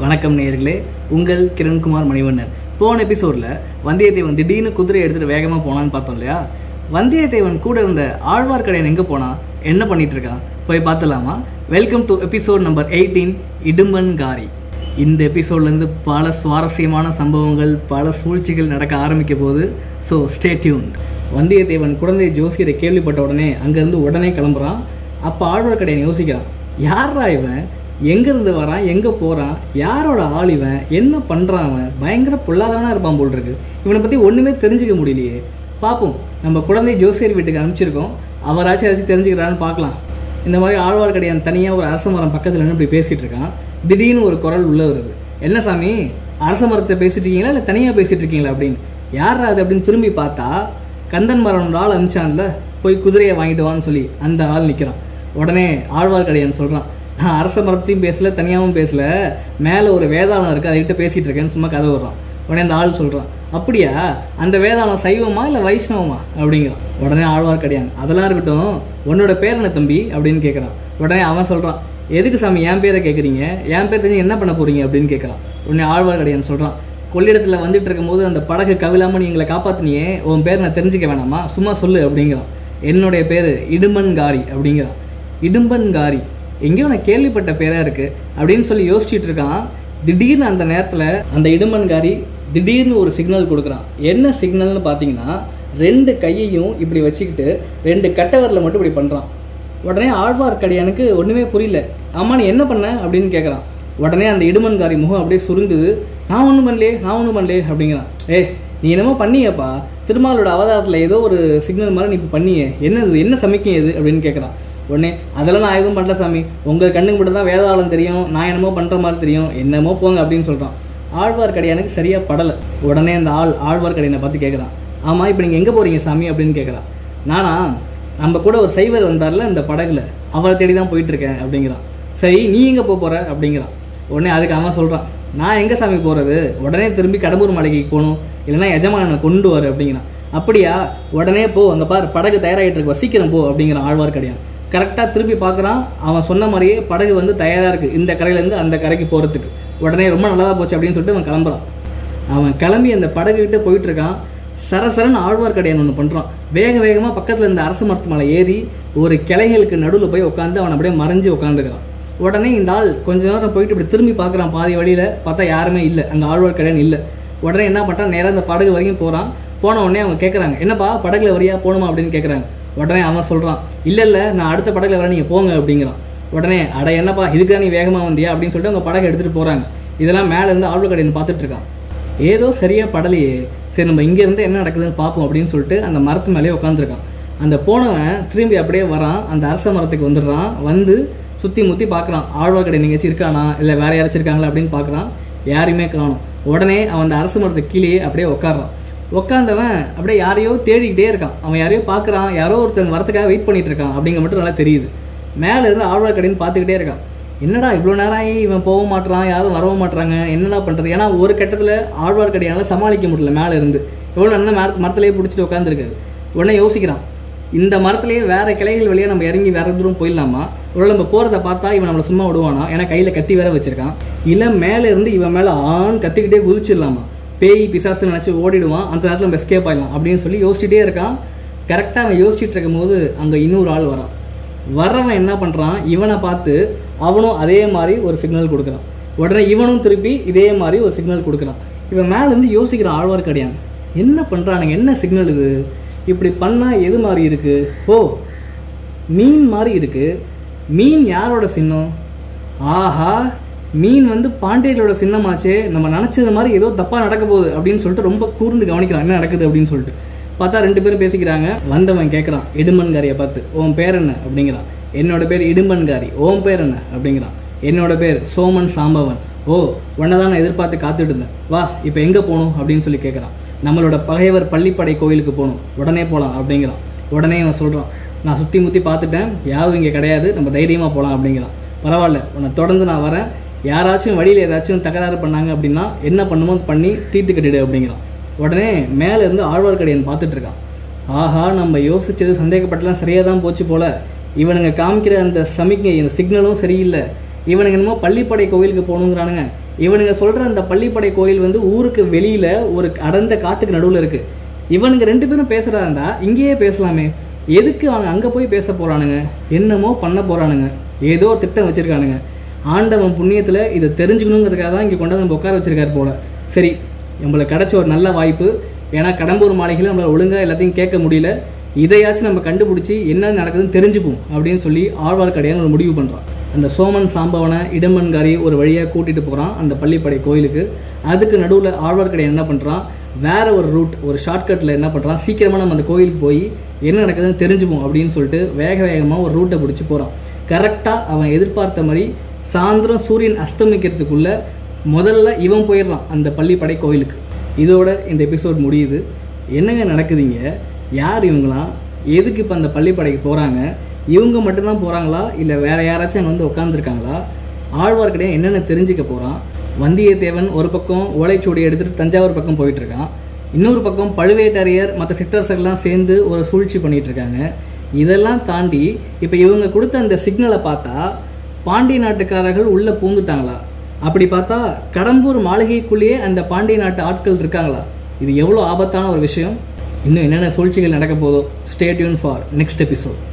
வணக்கம் நேயர்களே உங்கள் கிரண்குமார் மணிவண்ணன் போன எபிசோடில் வந்தியத்தேவன் திடீர்னு குதிரை எடுத்துகிட்டு வேகமாக போனான்னு பார்த்தோம் இல்லையா வந்தியத்தேவன் கூட இருந்த ஆழ்வார்க்கடையன் எங்கே போனான் என்ன பண்ணிட்டு இருக்கான் போய் பார்த்துலாமா welcome to episode number eighteen Idumban Kari இந்த எபிசோட்லேருந்து பல சுவாரஸ்யமான சம்பவங்கள் பல சூழ்ச்சிகள் நடக்க ஆரம்பிக்க போகுது ஸோ ஸ்டே டியூன் வந்தியத்தேவன் குழந்தை ஜோசியரை கேள்விப்பட்ட உடனே அங்கேருந்து உடனே கிளம்புறான் அப்போ ஆழ்வார்க்கடையன் யோசிக்கிறான் யாரா இவன் எங்கேருந்து வரான் எங்கே போகிறான் யாரோட ஆள் இவன் என்ன பண்ணுறான் அவன் பயங்கர பொல்லாதவனாக இருப்பான் போல் இருக்கு இவனை பற்றி ஒன்றுமே தெரிஞ்சுக்க முடியலையே பார்ப்போம் நம்ம குழந்தை ஜோசியர் வீட்டுக்கு அனுப்பிச்சிருக்கோம் அவராச்சும் ஏதாச்சும் தெரிஞ்சுக்கிறான்னு பார்க்கலாம் இந்த மாதிரி ஆழ்வார்க்கடையான் தனியாக ஒரு அரச மரம் பக்கத்தில் நின்று இப்படி பேசிகிட்டு இருக்கான் திடீர்னு ஒரு குரல் உள்ளே வருது என்ன சாமி அரச மரத்தை பேசிட்டு இருக்கீங்களா இல்லை தனியாக பேசிகிட்டு இருக்கீங்களா அப்படின்னு யாரா அது அப்படின்னு திரும்பி பார்த்தா கந்தன் மரம் ஆள் அனுப்பிச்சான்ல போய் குதிரையை வாங்கிட்டு வான்னு சொல்லி அந்த ஆள் நிற்கிறான் உடனே ஆழ்வார்க்கடையான் சொல்கிறான் நான் அரச மரத்தையும் பேசல தனியாகவும் பேசல மேலே ஒரு வேதாளம் இருக்குது அதுக்கிட்ட பேசிகிட்டு இருக்கேன்னு சும்மா கதை வர்றான் உடனே அந்த ஆள் சொல்கிறான் அப்படியா அந்த வேதாளம் சைவமா இல்லை வைஷ்ணவமா அப்படிங்கிறான் உடனே ஆழ்வார்க்கடையான் அதெல்லாம் இருக்கட்டும் உன்னோட பேர் என்ன தம்பி அப்படின்னு கேட்குறான் உடனே அவன் சொல்கிறான் எதுக்கு சாமி என் பேரை கேட்குறீங்க என் பேர் தெரிஞ்சு என்ன பண்ண போகிறீங்க அப்படின்னு கேட்குறான் உடனே ஆழ்வார்க்கடையான் சொல்கிறான் கொள்ளிடத்தில் வந்துட்டு இருக்கும்போது அந்த படகு கவிழாமல் நீ எங்களை காப்பாற்றினியே உன் பேர் நான் தெரிஞ்சுக்க வேணாமா சும்மா சொல்லு அப்படிங்கிறான் என்னுடைய பேர் இடும்பன்காரி அப்படிங்கிறான் இடும்பன்காரி எங்கேயோ நான் கேள்விப்பட்ட பேராக இருக்குது அப்படின்னு சொல்லி யோசிச்சுட்டு இருக்கான் திடீர்னு அந்த நேரத்தில் அந்த இடும்பன்காரி திடீர்னு ஒரு சிக்னல் கொடுக்குறான் என்ன சிக்னல்னு பார்த்தீங்கன்னா ரெண்டு கையையும் இப்படி வச்சுக்கிட்டு ரெண்டு கட்டவரில் மட்டும் இப்படி பண்ணுறான் உடனே ஆழ்வார்க்கடியானுக்கு ஒன்றுமே புரியல அம்மா நீ என்ன பண்ண அப்படின்னு கேட்குறான் உடனே அந்த இடுமன்காரி முகம் அப்படியே சுருங்குது நான் ஒன்றும் பண்ணலையே நான் ஒன்றும் பண்ணலையே அப்படிங்கிறான் ஏ நீ என்னமோ பண்ணியப்பா திருமாலோட அவதாரத்தில் ஏதோ ஒரு சிக்னல் மாதிரி நீ இப்போ பண்ணியே என்னது என்ன சமைக்கும் இது அப்படின்னு கேட்குறான் உடனே அதெல்லாம் நான் எதுவும் பண்ணல சாமி உங்கள் கண்ணுக்கு மட்டும் தான் வேதாளம் தெரியும் நான் என்னமோ பண்ணுற மாதிரி தெரியும் என்னமோ போங்க அப்படின்னு சொல்கிறான் ஆழ்வார்க்கடியானுக்கு சரியாக படலை உடனே அந்த ஆள் ஆழ்வார்க்கடியனை பார்த்து கேட்குறான் ஆமாம் இப்போ நீங்கள் எங்கே போகிறீங்க சாமி அப்படின்னு கேட்குறான் நானா நம்ம கூட ஒரு சைவர் வந்தார்ல இந்த படகுல அவரை தேடி தான் போயிட்டுருக்கேன் அப்படிங்கிறான் சரி நீ எங்கே போக போகிற அப்படிங்கிறான் உடனே அதுக்கு அவன் சொல்கிறான் நான் எங்கே சாமி போகிறது உடனே திரும்பி கடம்பூர் மலைக்கு போகணும் இல்லைன்னா எஜமானனை கொண்டு வர அப்படிங்கிறான் அப்படியா உடனே போ அங்கே பாரு படகு தயாராகிட்டு இருக்கு சீக்கிரம் போ அப்படிங்கிறான் ஆழ்வார்க்கடியான் கரெக்டாக திருப்பி பார்க்குறான் அவன் சொன்ன மாதிரியே படகு வந்து தயாராக இருக்குது இந்த கரையிலேருந்து அந்த கரைக்கு போகிறதுக்கு உடனே ரொம்ப நல்லதாக போச்சு அப்படின்னு சொல்லிட்டு அவன் கிளம்புறான் அவன் கிளம்பி அந்த படகுகிட்ட போயிட்டு இருக்கான் சரசரன்னு ஆழ்வார்க்கடையான் ஒன்று பண்ணுறான் வேக வேகமாக பக்கத்தில் இருந்த அரச மரத்து மலை ஏறி ஒரு கிளைகளுக்கு நடுவில் போய் உட்காந்து அவன் அப்படியே மறைஞ்சு உட்காந்துக்கிறான் உடனே இந்த ஆள் கொஞ்ச நேரம் போயிட்டு இப்படி திரும்பி பார்க்குறான் பாதி வழியில் பார்த்தா யாருமே இல்லை அங்கே ஆழ்வார்க்கடையான் இல்லை உடனே என்ன பண்ணுறான் நேராக அந்த படகு வரைக்கும் போகிறான் போன உடனே அவங்க கேட்குறாங்க என்னப்பா படகுல வரியா போகணுமா அப்படின்னு கேட்குறாங்க உடனே அவன் சொல்கிறான் இல்லை இல்லை நான் அடுத்த படகுல வரேன் நீங்கள் போங்க அப்படிங்கிறான் உடனே அட என்னப்பா இதுக்காக நீ வேகமாக வந்தியா அப்படின்னு சொல்லிட்டு அவங்க படகை எடுத்துகிட்டு போகிறாங்க இதெல்லாம் மேலே இருந்து ஆழ்வார்க்கடையான் பார்த்துட்டு இருக்கான் ஏதோ சரியாக படலையே சரி நம்ம இங்கேருந்து என்ன நடக்குதுன்னு பார்ப்போம் அப்படின்னு சொல்லிட்டு அந்த மரத்து மேலேயே உட்காந்துருக்கான் அந்த போனவன் திரும்பி அப்படியே வரான் அந்த அரச மரத்துக்கு வந்துடுறான் வந்து சுற்றி முற்றி பார்க்குறான் ஆழ்வார்க்கடையன் எங்கேயாச்சும் இருக்கானா இல்லை வேற யாராச்சும் இருக்காங்களா அப்படின்னு பார்க்குறான் யாரையுமே காணும் உடனே அவன் அந்த அரச மரத்துக்கு கீழேயே அப்படியே உட்காடுறான் உட்காந்தவன் அப்படியே யாரையோ தேடிக்கிட்டே இருக்கான் அவன் யாரையோ பார்க்குறான் யாரோ ஒருத்தன் வரத்துக்காக வெயிட் பண்ணிட்டு இருக்கான் அப்படிங்கிற மட்டும் நல்லா தெரியுது மேலே இருந்து ஆழ்வார்க்கடையன் பார்த்துக்கிட்டே இருக்கான் என்னடா இவ்வளோ நேரம் ஆகி இவன் போக மாட்றான் யாரும் வரவும் மாட்றாங்க என்னடா பண்ணுறது ஏன்னா ஒரு கட்டத்தில் ஆழ்வார்க்கடியால சமாளிக்க முடியல மேலே இருந்து எவ்வளோ நேரம் மர மரத்துலேயே பிடிச்சிட்டு உட்காந்துருக்காது உடனே யோசிக்கிறான் இந்த மரத்துலேயே வேறு கிளைகள் வழியாக நம்ம இறங்கி வேற தூரம் போயிடலாமா ஒரு நம்ம போகிறத பார்த்தா இவன் நம்மளை சும்மா விடுவானா ஏன்னா கையில் கத்தி வேற வச்சிருக்கான் இல்லை மேலே இருந்து இவன் மேலே ஆண் கத்திக்கிட்டே குதிச்சிடலாமா பேய் பிசாசு நினச்சி ஓடிடுவான் அந்த நேரத்தில் நம்ம எஸ்கேப் ஆயிடலாம் அப்படின்னு சொல்லி யோசிச்சுட்டே இருக்கான் கரெக்டாக அவன் யோசிச்சுட்டு இருக்கும்போது அங்கே இன்னொரு ஆள் வரான் வர்றவன் என்ன பண்ணுறான் இவனை பார்த்து அவனும் அதே மாதிரி ஒரு சிக்னல் கொடுக்குறான் உடனே இவனும் திருப்பி இதே மாதிரி ஒரு சிக்னல் கொடுக்குறான் இவன் மேலேருந்து யோசிக்கிறான் ஆழ்வார்க்கடியான் என்ன பண்ணுறானுங்க என்ன சிக்னல் இது இப்படி பண்ணால் எது மாதிரி இருக்குது ஓ மீன் மாதிரி இருக்குது மீன் யாரோட சின்னம் ஆஹா மீன் வந்து பாண்டியர்களோட சின்னமாச்சே நம்ம நினச்சது மாதிரி ஏதோ தப்பாக நடக்க போகுது அப்படின்னு சொல்லிட்டு ரொம்ப கூர்ந்து கவனிக்கிறான் என்ன நடக்குது அப்படின்னு சொல்லிட்டு பார்த்தா ரெண்டு பேரும் பேசிக்கிறாங்க வந்தவன் கேட்குறான் இடுமன்காரியை பார்த்து உன் பேர் என்ன அப்படிங்கிறான் என்னோட பேர் இடும்பன்காரி ஓம் பேர் என்ன அப்படிங்கிறான் என்னோட பேர் சோமன் சாம்பவன் ஓ உன்னை தான் நான் எதிர்பார்த்து காத்துட்டு இருந்தேன் வா இப்போ எங்கே போகணும் அப்படின்னு சொல்லி கேட்குறான் நம்மளோட பகைவர் பள்ளிப்படை கோயிலுக்கு போகணும் உடனே போகலாம் அப்படிங்கிறான் உடனே அவன் சொல்கிறான் நான் சுற்றி முற்றி பார்த்துட்டேன் யாரும் இங்கே கிடையாது நம்ம தைரியமாக போகலாம் அப்படிங்கிறான் பரவாயில்ல உன்னை தொடர்ந்து நான் வரேன் யாராச்சும் வழியில் ஏதாச்சும் தகராறு பண்ணாங்க அப்படின்னா என்ன பண்ணுமோ அது பண்ணி தீர்த்து கட்டிடு அப்படிங்கிறான் உடனே மேலே இருந்து ஆழ்வார்க்கடியான் பார்த்துட்டு இருக்கான் ஆஹா நம்ம யோசிச்சது சந்தேகப்பட்டலாம் சரியாக தான் போச்சு போல இவனுங்க காமிக்கிற அந்த சமிக்ஞை இந்த சிக்னலும் சரியில்லை இவனுங்க என்னமோ பள்ளிப்படை கோவிலுக்கு போகணுங்கிறானுங்க இவனுங்க சொல்கிற அந்த பள்ளிப்படை கோயில் வந்து ஊருக்கு வெளியில் ஒரு அடர்ந்த காட்டுக்கு நடுவில் இருக்குது இவனுங்க ரெண்டு பேரும் பேசுகிறதா இருந்தால் இங்கேயே பேசலாமே எதுக்கு அவன் அங்கே போய் பேச போகிறானுங்க என்னமோ பண்ண போகிறானுங்க ஏதோ ஒரு திட்டம் வச்சுருக்கானுங்க ஆண்டவன் புண்ணியத்தில் இதை தெரிஞ்சுக்கணுங்கிறதுக்காக தான் இங்கே கொண்டாந்து நம்ம உட்கார வச்சிருக்காரு போல சரி நம்மளுக்கு கிடைச்ச ஒரு நல்ல வாய்ப்பு ஏன்னா கடம்பூர் மாளிகையில் நம்மளால் ஒழுங்காக எல்லாத்தையும் கேட்க முடியல இதையாச்சும் நம்ம கண்டுபிடிச்சி என்ன நடக்குதுன்னு தெரிஞ்சுப்போம் அப்படின்னு சொல்லி ஆழ்வார்க்கடியான் ஒரு முடிவு பண்ணுறான் அந்த சோமன் சாம்பவனை இடுமன்காரி ஒரு வழியாக கூட்டிகிட்டு போகிறான் அந்த பள்ளிப்படை கோயிலுக்கு அதுக்கு நடுவில் ஆழ்வார்க்கடியான் என்ன பண்ணுறான் வேற ஒரு ரூட் ஒரு ஷார்ட்கட்டில் என்ன பண்ணுறான் சீக்கிரமாக நம்ம அந்த கோயிலுக்கு போய் என்ன நடக்குதுன்னு தெரிஞ்சுப்போம் அப்படின்னு சொல்லிட்டு வேக வேகமாக ஒரு ரூட்டை பிடிச்சி போகிறான் கரெக்டாக அவன் எதிர்பார்த்த மாதிரி சாயந்தரம் சூரியன் அஸ்தமிக்கிறதுக்குள்ள முதல்ல இவன் போயிடுறான் அந்த பள்ளிப்படை கோயிலுக்கு இதோட இந்த எபிசோட் முடியுது என்னங்க நடக்குதுங்க யார் இவங்களாம் எதுக்கு இப்போ அந்த பள்ளிப்படைக்கு போகிறாங்க இவங்க மட்டும்தான் போகிறாங்களா இல்லை வேற யாராச்சும் அங்கே வந்து உட்காந்துருக்காங்களா ஆழ்வார்க்கடியான் என்னென்ன தெரிஞ்சுக்க போகிறான் வந்தியத்தேவன் ஒரு பக்கம் ஓலைச்சுவடி எடுத்துகிட்டு தஞ்சாவூர் பக்கம் போயிட்டு இருக்கான் இன்னொரு பக்கம் பழுவேட்டரையர் மற்ற சிற்றரசர்கள்லாம் சேர்ந்து ஒரு சூழ்ச்சி பண்ணிட்டு இருக்காங்க இதெல்லாம் தாண்டி இப்போ இவங்க கொடுத்த அந்த சிக்னலை பார்த்தா பாண்டிய நாட்டுக்காரர்கள் உள்ளே பூந்துட்டாங்களா அப்படி பார்த்தா கடம்பூர் மாளிகைக்குள்ளேயே அந்த பாண்டிய நாட்டு ஆட்கள் இருக்காங்களா இது எவ்வளோ ஆபத்தான ஒரு விஷயம் இன்னும் என்னென்ன சூழ்ச்சிகள் நடக்க போதோ ஸ்டேட்யூன் ஃபார் நெக்ஸ்ட் எபிசோட்